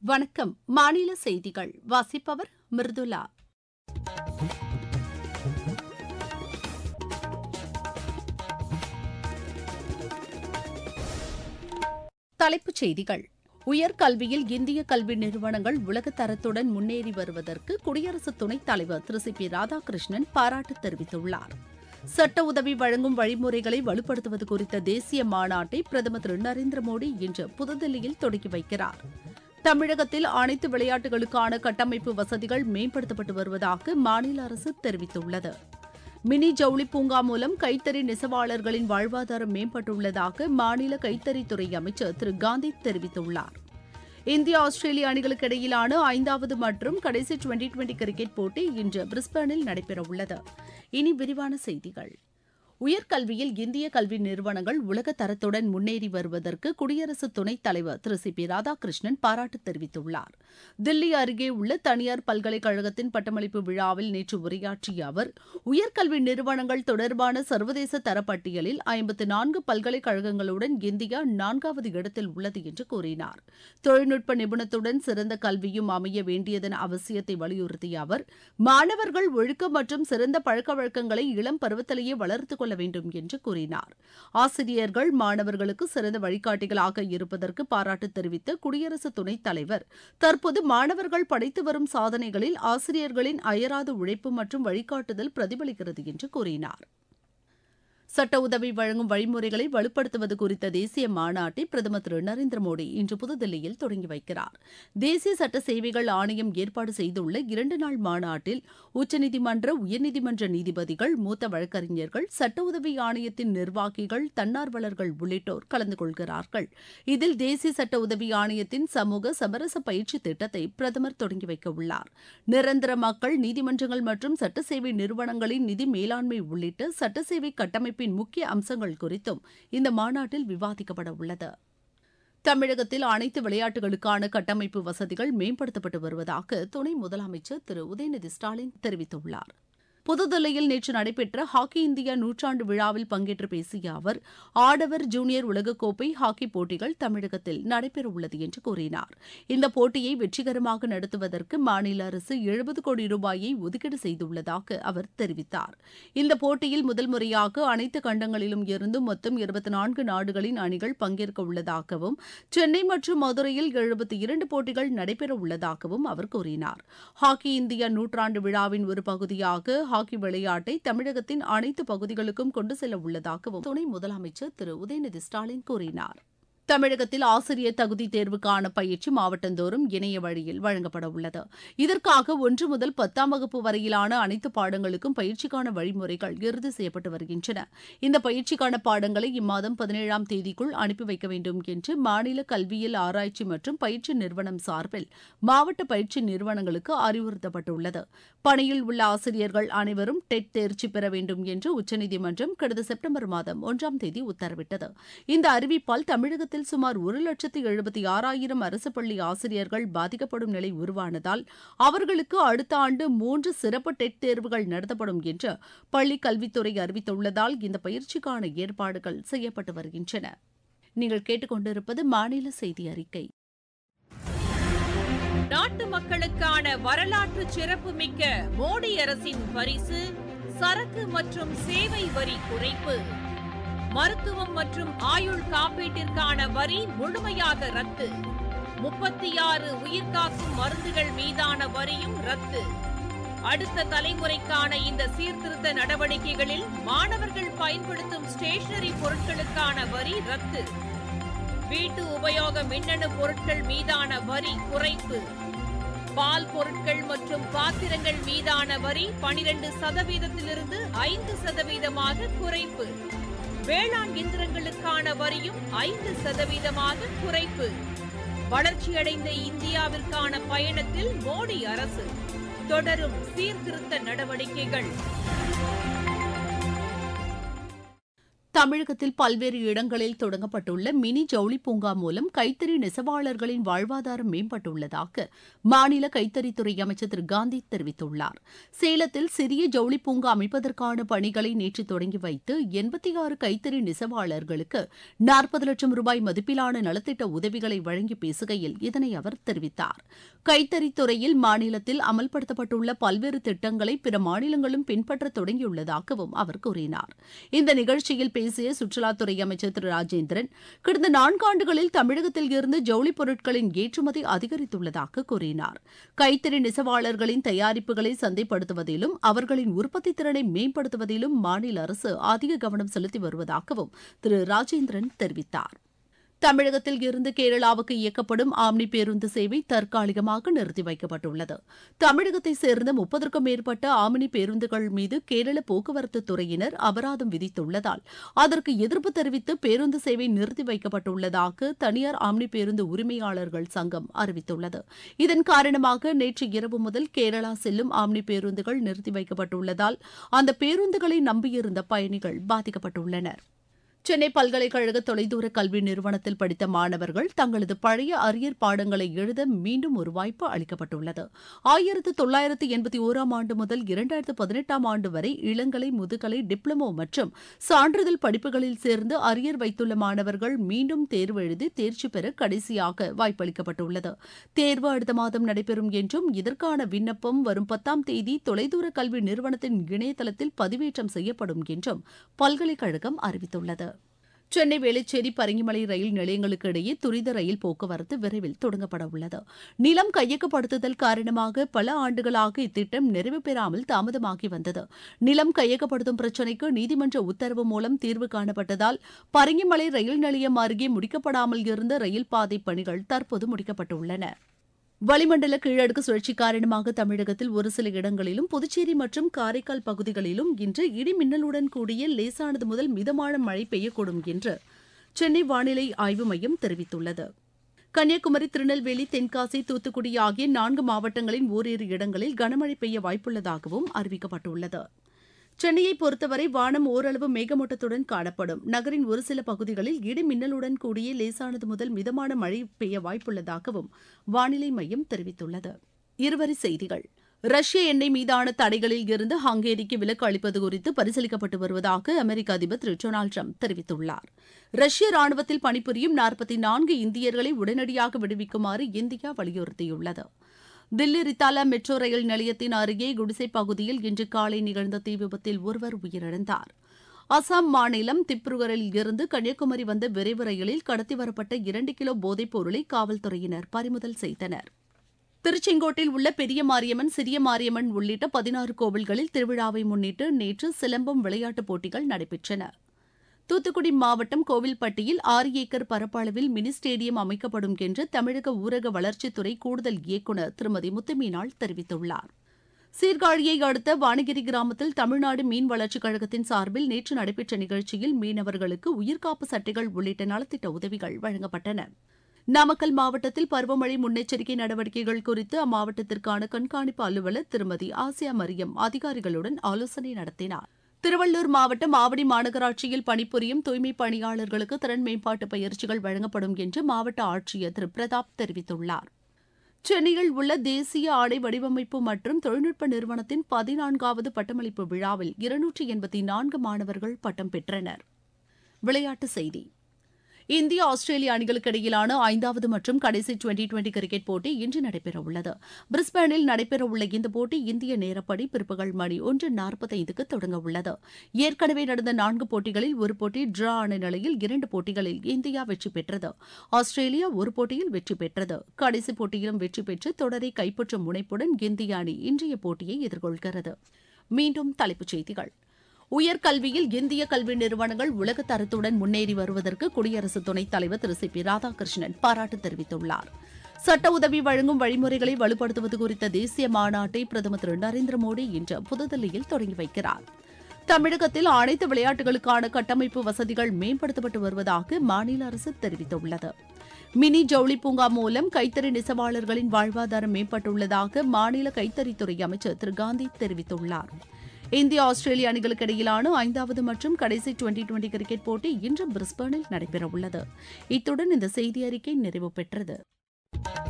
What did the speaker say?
வணக்கம் மாநில செய்திகள் வாசிப்பவர் மிருதுலா தலைப்புச் செய்திகள் உயர்கல்வியில் இந்திய கல்வி நிறுவனங்கள் உலகத் தரத்துடன் முன்னேறி வருவதற்கு குடியரசு துணைத் தலைவர் திரு சி பி ராதாகிருஷ்ணன் பாராட்டு தெரிவித்துள்ளார் சட்ட உதவி வழங்கும் வழிமுறைகளை வலுப்படுத்துவது குறித்த தேசிய மாநாட்டை பிரதமர் திரு நரேந்திர மோடி இன்று புதுதில்லியில் தொடங்கி வைக்கிறார் தமிழகத்தில் அனைத்து விளையாட்டுகளுக்கான கட்டமைப்பு வசதிகள் மேம்படுத்தப்பட்டு வருவதாக மாநில அரசு தெரிவித்துள்ளது மினி ஜவுளி பூங்கா மூலம் கைத்தறி நெசவாளர்களின் வாழ்வாதாரம் மேம்பட்டுள்ளதாக மாநில கைத்தறித்துறை அமைச்சர் திரு காந்தி தெரிவித்துள்ளார் இந்தியா ஆஸ்திரேலிய அணிகளுக்கு இடையிலான ஐந்தாவது மற்றும் கடைசி டுவெண்டி டுவெண்டி கிரிக்கெட் போட்டி இன்று பிரிஸ்பேனில் நடைபெறவுள்ளது இனி விரிவான செய்திகள் உயர்கல்வியில் இந்திய கல்வி நிறுவனங்கள் உலக தரத்துடன் முன்னேறி வருவதற்கு குடியரசு துணைத் தலைவர் திரு சி பி ராதாகிருஷ்ணன் பாராட்டு தெரிவித்துள்ளார் தில்லி அருகே உள்ள தனியார் பல்கலைக்கழகத்தின் பட்டமளிப்பு விழாவில் நேற்று உரையாற்றிய அவர் உயர்கல்வி நிறுவனங்கள் தொடர்பான சர்வதேச தரப்பட்டியலில் ஐம்பத்து நான்கு பல்கலைக்கழகங்களுடன் இந்தியா நான்காவது இடத்தில் உள்ளது என்று கூறினார் தொழில்நுட்ப நிபுணத்துடன் சிறந்த கல்வியும் அமைய வேண்டியதன் அவசியத்தை வலியுறுத்திய அவர் மாணவர்கள் ஒழுக்கம் மற்றும் சிறந்த பழக்க வழக்கங்களை இளம் பருவத்திலேயே வளர்த்துக் கொள்ள வேண்டும் என்று கூறினார் ஆசிரியர்கள் மாணவர்களுக்கு சிறந்த வழிகாட்டிகளாக இருப்பதற்கு பாராட்டு தெரிவித்த குடியரசு துணைத் தலைவர் தற்போது மாணவர்கள் படைத்து வரும் சாதனைகளில் ஆசிரியர்களின் அயராத உழைப்பு மற்றும் வழிகாட்டுதல் பிரதிபலிக்கிறது என்று கூறினார் சட்ட உதவி வழங்கும் வழிமுறைகளை வலுப்படுத்துவது குறித்த தேசிய மாநாட்டை பிரதமர் திரு நரேந்திர மோடி இன்று புதுதில்லியில் தொடங்கி வைக்கிறார் தேசிய சட்ட சேவைகள் ஆணையம் ஏற்பாடு செய்துள்ள இரண்டு நாள் மாநாட்டில் உச்சநீதிமன்ற உயர்நீதிமன்ற நீதிபதிகள் மூத்த வழக்கறிஞர்கள் சட்ட உதவி ஆணையத்தின் நிர்வாகிகள் தன்னார்வலர்கள் உள்ளிட்டோர் கலந்து கொள்கிறார்கள் இதில் தேசிய சட்ட உதவி ஆணையத்தின் சமூக சமரச பயிற்சி திட்டத்தை பிரதமர் தொடங்கி வைக்க உள்ளார் நிரந்தர மக்கள் நீதிமன்றங்கள் மற்றும் சட்ட சேவை நிறுவனங்களின் நிதி மேலாண்மை உள்ளிட்ட சட்ட சேவை கட்டமைப்பின் முக்கிய அம்சங்கள் குறித்தும் இந்த மாநாட்டில் விவாதிக்கப்பட உள்ளது தமிழகத்தில் அனைத்து விளையாட்டுகளுக்கான கட்டமைப்பு வசதிகள் மேம்படுத்தப்பட்டு வருவதாக துணை முதலமைச்சர் திரு உதயநிதி ஸ்டாலின் தெரிவித்துள்ளார் புதுதில்லியில் நேற்று நடைபெற்ற ஹாக்கி இந்தியா நூற்றாண்டு விழாவில் பங்கேற்று பேசிய அவர் ஆடவர் ஜூனியர் உலகக்கோப்பை ஹாக்கி போட்டிகள் தமிழகத்தில் நடைபெறவுள்ளது என்று கூறினார் இந்த போட்டியை வெற்றிகரமாக நடத்துவதற்கு மாநில அரசு எழுபது கோடி ரூபாயை ஒதுக்கீடு செய்துள்ளதாக அவர் தெரிவித்தார் இந்த போட்டியில் முதல் முறையாக அனைத்து கண்டங்களிலும் இருந்து மொத்தம் இருபத்தி நான்கு நாடுகளின் அணிகள் பங்கேற்க உள்ளதாகவும் சென்னை மற்றும் மதுரையில் எழுபத்தி இரண்டு போட்டிகள் நடைபெற உள்ளதாகவும் அவர் கூறினார் ஹாக்கி இந்தியா நூற்றாண்டு விழாவின் ஒரு பகுதியாக ஹாக்கி விளையாட்டை தமிழகத்தின் அனைத்து பகுதிகளுக்கும் கொண்டு செல்ல உள்ளதாகவும் துணை முதலமைச்சர் திரு உதயநிதி ஸ்டாலின் கூறினார் தமிழகத்தில் ஆசிரியர் தகுதி தேர்வுக்கான பயிற்சி மாவட்டந்தோறும் இணைய வழியில் வழங்கப்பட உள்ளது இதற்காக ஒன்று முதல் பத்தாம் வகுப்பு வரையிலான அனைத்து பாடங்களுக்கும் பயிற்சிக்கான வழிமுறைகள் இறுதி செய்யப்பட்டு வருகின்றன இந்த பயிற்சிக்கான பாடங்களை இம்மாதம் பதினேழாம் தேதிக்குள் அனுப்பி வைக்க வேண்டும் என்று மாநில கல்வியியல் ஆராய்ச்சி மற்றும் பயிற்சி நிறுவனம் சார்பில் மாவட்ட பயிற்சி நிறுவனங்களுக்கு அறிவுறுத்தப்பட்டுள்ளது பணியில் உள்ள ஆசிரியர்கள் அனைவரும் டெட் தேர்ச்சி பெற வேண்டும் என்று உச்சநீதிமன்றம் கடந்த செப்டம்பர் மாதம் ஒன்றாம் தேதி உத்தரவிட்டது இந்த அறிவிப்பால் தமிழகத்தில் சுமார் ஒரு லட்சத்து எழுபத்தி ஆறாயிரம் அரசு பள்ளி ஆசிரியர்கள் பாதிக்கப்படும் நிலை உருவானதால் அவர்களுக்கு அடுத்த ஆண்டு மூன்று சிறப்பு டெட் தேர்வுகள் நடத்தப்படும் என்று பள்ளிக் கல்வித்துறை அறிவித்துள்ளதால் இந்த பயிற்சிக்கான ஏற்பாடுகள் செய்யப்பட்டு வருகின்றன நீங்கள் கேட்டுக்கொண்டிருப்பது மாநில செய்தி அறிக்கை நாட்டு மக்களுக்கான வரலாற்று சிறப்புமிக்க மோடி அரசின் பரிசு சரக்கு மற்றும் சேவை வரி குறைப்பு மருத்துவம் மற்றும் ஆயுள் காப்பீட்டிற்கான வரி முழுமையாக ரத்து முப்பத்தி ஆறு உயிர்காக்கும் மருந்துகள் மீதான வரியும் ரத்து அடுத்த தலைமுறைக்கான இந்த சீர்திருத்த நடவடிக்கைகளில் மாணவர்கள் பயன்படுத்தும் ஸ்டேஷனரி பொருட்களுக்கான வரி ரத்து வீட்டு உபயோக மின்னணு பொருட்கள் மீதான வரி குறைப்பு பால் பொருட்கள் மற்றும் பாத்திரங்கள் மீதான வரி பனிரெண்டு சதவீதத்திலிருந்து ஐந்து சதவீதமாக குறைப்பு வேளாண் இயந்திரங்களுக்கான வரியும் ஐந்து சதவீதமாக குறைப்பு வளர்ச்சியடைந்த இந்தியாவிற்கான பயணத்தில் மோடி அரசு தொடரும் சீர்திருத்த நடவடிக்கைகள் தமிழகத்தில் பல்வேறு இடங்களில் தொடங்கப்பட்டுள்ள மினி ஜவுளி பூங்கா மூலம் கைத்தறி நெசவாளர்களின் வாழ்வாதாரம் மேம்பட்டுள்ளதாக மாநில கைத்தறித்துறை அமைச்சர் திரு காந்தி தெரிவித்துள்ளார் சேலத்தில் சிறிய ஜவுளி பூங்கா அமைப்பதற்கான பணிகளை நேற்று தொடங்கி வைத்து எண்பத்தி ஆறு கைத்தறி நெசவாளர்களுக்கு நாற்பது லட்சம் ரூபாய் மதிப்பிலான நலத்திட்ட உதவிகளை வழங்கி பேசுகையில் இதனை அவர் தெரிவித்தார் கைத்தறித்துறையில் மாநிலத்தில் அமல்படுத்தப்பட்டுள்ள பல்வேறு திட்டங்களை பிற மாநிலங்களும் பின்பற்ற தொடங்கியுள்ளதாகவும் அவர் கூறினார் இந்த நிகழ்ச்சியில் பேசிய சுற்றுலாத்துறை அமைச்சர் திரு ராஜேந்திரன் கடந்த நான்காண்டுகளில் தமிழகத்தில் இருந்து ஜவுளிப் பொருட்களின் ஏற்றுமதி அதிகரித்துள்ளதாக கூறினார் கைத்தறி நெசவாளர்களின் தயாரிப்புகளை சந்தைப்படுத்துவதிலும் அவர்களின் உற்பத்தி திறனை மேம்படுத்துவதிலும் மாநில அரசு அதிக கவனம் செலுத்தி வருவதாகவும் திரு ராஜேந்திரன் தெரிவித்தார் தமிழகத்தில் இருந்து கேரளாவுக்கு இயக்கப்படும் ஆம்னி பேருந்து சேவை தற்காலிகமாக நிறுத்தி வைக்கப்பட்டுள்ளது தமிழகத்தை சேர்ந்த முப்பதற்கும் மேற்பட்ட ஆம்னி பேருந்துகள் மீது கேரள போக்குவரத்து துறையினர் அபராதம் விதித்துள்ளதால் அதற்கு எதிர்ப்பு தெரிவித்து பேருந்து சேவை நிறுத்தி வைக்கப்பட்டுள்ளதாக தனியார் ஆம்னி பேருந்து உரிமையாளர்கள் சங்கம் அறிவித்துள்ளது இதன் காரணமாக நேற்று இரவு முதல் கேரளா செல்லும் ஆம்னி பேருந்துகள் நிறுத்தி வைக்கப்பட்டுள்ளதால் அந்த பேருந்துகளை நம்பியிருந்த பயணிகள் பாதிக்கப்பட்டுள்ளனர் சென்னை பல்கலைக்கழக தொலைதூர கல்வி நிறுவனத்தில் படித்த மாணவர்கள் தங்களது பழைய அரியர் பாடங்களை எழுத மீண்டும் ஒரு வாய்ப்பு அளிக்கப்பட்டுள்ளது ஆயிரத்து தொள்ளாயிரத்து எண்பத்தி ஓராம் ஆண்டு முதல் இரண்டாயிரத்து பதினெட்டாம் ஆண்டு வரை இளங்கலை முதுகலை டிப்ளமோ மற்றும் சான்றிதழ் படிப்புகளில் சேர்ந்து அரியர் வைத்துள்ள மாணவர்கள் மீண்டும் தேர்வு எழுதி தேர்ச்சி பெற கடைசியாக வாய்ப்பளிக்கப்பட்டுள்ளது தேர்வு அடுத்த மாதம் நடைபெறும் என்றும் இதற்கான விண்ணப்பம் வரும் பத்தாம் தேதி தொலைதூர கல்வி நிறுவனத்தின் இணையதளத்தில் பதிவேற்றம் செய்யப்படும் என்றும் பல்கலைக்கழகம் அறிவித்துள்ளது சென்னை வேளச்சேரி பரங்கிமலை ரயில் நிலையங்களுக்கு இடையே துரித ரயில் போக்குவரத்து விரைவில் தொடங்கப்பட உள்ளது நிலம் கையகப்படுத்துதல் காரணமாக பல ஆண்டுகளாக இத்திட்டம் நிறைவு பெறாமல் தாமதமாகி வந்தது நிலம் கையகப்படுத்தும் பிரச்சினைக்கு நீதிமன்ற உத்தரவு மூலம் தீர்வு காணப்பட்டதால் பரங்கிமலை ரயில் நிலையம் அருகே முடிக்கப்படாமல் இருந்த ரயில் பாதை பணிகள் தற்போது முடிக்கப்பட்டுள்ளன வளிமண்டல கீழடுக்கு சுழற்சி காரணமாக தமிழகத்தில் ஒரு சில இடங்களிலும் புதுச்சேரி மற்றும் காரைக்கால் பகுதிகளிலும் இன்று இடி மின்னலுடன் கூடிய லேசானது முதல் மிதமான மழை பெய்யக்கூடும் என்று சென்னை வானிலை ஆய்வு மையம் தெரிவித்துள்ளது கன்னியாகுமரி திருநெல்வேலி தென்காசி தூத்துக்குடி ஆகிய நான்கு மாவட்டங்களின் ஓரிரு இடங்களில் கனமழை பெய்ய வாய்ப்புள்ளதாகவும் அறிவிக்கப்பட்டுள்ளது சென்னையை பொறுத்தவரை வானம் ஓரளவு மேகமூட்டத்துடன் காணப்படும் நகரின் ஒரு சில பகுதிகளில் இடி மின்னலுடன் கூடிய லேசானது முதல் மிதமான மழை பெய்ய வாய்ப்புள்ளதாகவும் வானிலை மையம் தெரிவித்துள்ளது இருவரி செய்திகள் ரஷ்ய எண்ணெய் மீதான தடைகளில் இருந்து ஹங்கேரிக்கு விலக்கு அளிப்பது குறித்து பரிசீலிக்கப்பட்டு வருவதாக அமெரிக்க அதிபர் திரு டொனால்டு ட்ரம்ப் தெரிவித்துள்ளார் ரஷ்ய ராணுவத்தில் பணிபுரியும் நாற்பத்தி நான்கு இந்தியர்களை உடனடியாக விடுவிக்குமாறு இந்தியா வலியுறுத்தியுள்ளது தில்லி ரித்தாலா மெட்ரோ ரயில் நிலையத்தின் அருகே குடிசை பகுதியில் இன்று காலை நிகழ்ந்த தீ விபத்தில் ஒருவர் உயிரிழந்தார் அசாம் மாநிலம் திப்ருகரில் இருந்து கன்னியாகுமரி வந்த விரைவு ரயிலில் கடத்தி வரப்பட்ட இரண்டு கிலோ போதைப் பொருளை காவல்துறையினர் பறிமுதல் செய்தனர் திருச்செங்கோட்டில் உள்ள பெரிய மாரியம்மன் சிறிய மாரியம்மன் உள்ளிட்ட பதினாறு கோவில்களில் திருவிழாவை முன்னிட்டு நேற்று சிலம்பம் விளையாட்டுப் போட்டிகள் நடைபெற்றன தூத்துக்குடி மாவட்டம் கோவில்பட்டியில் ஆறு ஏக்கர் பரப்பளவில் மினி ஸ்டேடியம் அமைக்கப்படும் என்று தமிழக ஊரக வளர்ச்சித்துறை கூடுதல் இயக்குநர் திருமதி முத்துமீனாள் தெரிவித்துள்ளார் சீர்காழியை அடுத்த வானகிரி கிராமத்தில் தமிழ்நாடு மீன் வளர்ச்சிக் கழகத்தின் சார்பில் நேற்று நடைபெற்ற நிகழ்ச்சியில் மீனவர்களுக்கு உயிர்காப்பு சட்டைகள் உள்ளிட்ட நலத்திட்ட உதவிகள் வழங்கப்பட்டன நாமக்கல் மாவட்டத்தில் பருவமழை முன்னெச்சரிக்கை நடவடிக்கைகள் குறித்து அம்மாவட்டத்திற்கான கண்காணிப்பு அலுவலர் திருமதி ஆசியா மரியம் அதிகாரிகளுடன் ஆலோசனை நடத்தினார் திருவள்ளூர் மாவட்டம் ஆவடி மாநகராட்சியில் பணிபுரியும் தூய்மை பணியாளர்களுக்கு திறன் மேம்பாட்டு பயிற்சிகள் வழங்கப்படும் என்று மாவட்ட ஆட்சியர் திரு பிரதாப் தெரிவித்துள்ளார் சென்னையில் உள்ள தேசிய ஆடை வடிவமைப்பு மற்றும் தொழில்நுட்ப நிறுவனத்தின் பதினான்காவது பட்டமளிப்பு விழாவில் இருநூற்றி எண்பத்தி நான்கு மாணவர்கள் பட்டம் பெற்றனர் விளையாட்டுச் செய்தி இந்திய ஆஸ்திரேலிய அணிகளுக்கு இடையிலான ஐந்தாவது மற்றும் கடைசி டுவெண்டி டுவெண்டி கிரிக்கெட் போட்டி இன்று நடைபெறவுள்ளது பிரிஸ்பேனில் நடைபெறவுள்ள இந்த போட்டி இந்திய நேரப்படி பிற்பகல் மணி ஒன்று நாற்பத்தைந்துக்கு தொடங்கவுள்ளது ஏற்கனவே நடந்த நான்கு போட்டிகளில் ஒரு போட்டி டிரா ஆன நிலையில் இரண்டு போட்டிகளில் இந்தியா வெற்றி பெற்றது ஆஸ்திரேலியா ஒரு போட்டியில் வெற்றி பெற்றது கடைசி போட்டியிலும் வெற்றி பெற்று தொடரை கைப்பற்றும் முனைப்புடன் இந்திய அணி இன்றைய போட்டியை எதிர்கொள்கிறது மீண்டும் தலைப்புச் செய்திகள் உயர்கல்வியில் இந்திய கல்வி நிறுவனங்கள் உலக தரத்துடன் முன்னேறி வருவதற்கு குடியரசு துணைத் தலைவர் திரு சி பி ராதாகிருஷ்ணன் பாராட்டு தெரிவித்துள்ளார் சட்ட உதவி வழங்கும் வழிமுறைகளை வலுப்படுத்துவது குறித்த தேசிய மாநாட்டை பிரதமர் திரு நரேந்திர மோடி இன்று புதுதில்லியில் தொடங்கி வைக்கிறார் தமிழகத்தில் அனைத்து விளையாட்டுகளுக்கான கட்டமைப்பு வசதிகள் மேம்படுத்தப்பட்டு வருவதாக மாநில அரசு தெரிவித்துள்ளது மினி ஜவுளி பூங்கா மூலம் கைத்தறி நெசவாளர்களின் வாழ்வாதாரம் மேம்பட்டுள்ளதாக மாநில கைத்தறித்துறை அமைச்சர் திரு காந்தி தெரிவித்துள்ளார் இந்தியா ஆஸ்திரேலிய அணிகளுக்கு இடையிலான ஐந்தாவது மற்றும் கடைசி டுவெண்டி டுவெண்டி கிரிக்கெட் போட்டி இன்று பிரிஸ்பேனில் நடைபெறவுள்ளது இத்துடன் இந்த செய்தி அறிக்கை நிறைவு பெற்றது